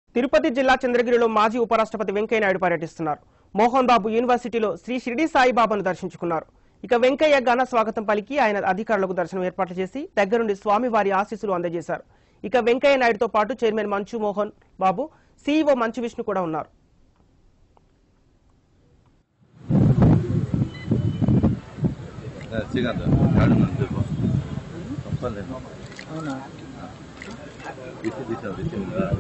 తిరుపతి జిల్లా చంద్రగిరిలో మాజీ ఉపరాష్ట్రపతి వెంకయ్యనాయుడు పర్యటిస్తున్నారు మోహన్ బాబు యూనివర్సిటీలో శ్రీ షిరిడి సాయిబాబాను దర్శించుకున్నారు ఇక వెంకయ్య ఘన స్వాగతం పలికి ఆయన అధికారులకు దర్శనం ఏర్పాట్లు చేసి దగ్గరుండి స్వామివారి ఆశీస్సులు అందజేశారు ఇక వెంకయ్య నాయుడుతో పాటు చైర్మన్ మంచు మోహన్ బాబు సీఈఓ మంచు విష్ణు కూడా ఉన్నారు ಸಿಗಂತ ಎರಡು ಮಂದಿ ಸಂಪಂದ అవునా ಬಿಸಿ ಬಿಸಿ ಬಿಸಿ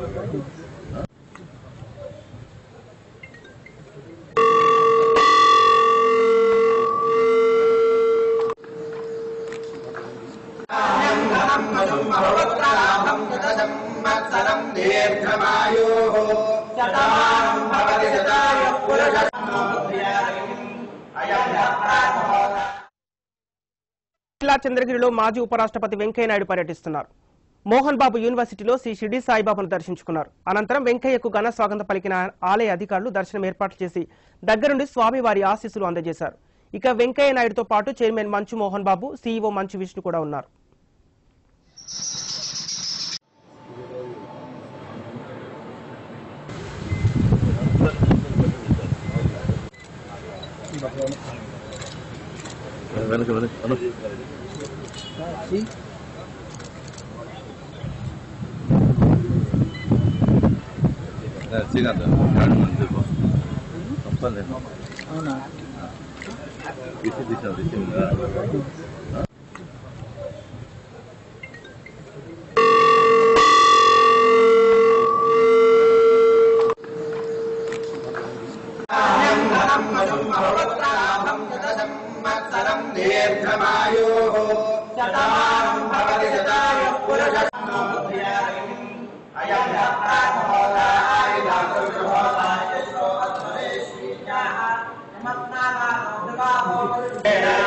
జిల్లా చంద్రగిరిలో మాజీ ఉపరాష్ట్రపతి వెంకయ్యనాయుడు పర్యటిస్తున్నారు మోహన్ బాబు యూనివర్సిటీలో శ్రీ షిరిడి సాయిబాబాను దర్శించుకున్నారు అనంతరం వెంకయ్యకు ఘన స్వాగతం పలికిన ఆలయ అధికారులు దర్శనం ఏర్పాట్లు చేసి దగ్గరుండి స్వామివారి ఆశీస్సులు అందజేశారు ఇక వెంకయ్య నాయుడుతో పాటు చైర్మన్ మంచు మోహన్ బాబు సీఈఓ మంచు విష్ణు కూడా ఉన్నారు వెనక వెనక అను ಸಿಗಂತ ಎರಡು ಮಂದಿ ಸಂಪಂದ అవునా ಬಿಸಿ ಬಿಸಿ ಬಿಸಿ ేణ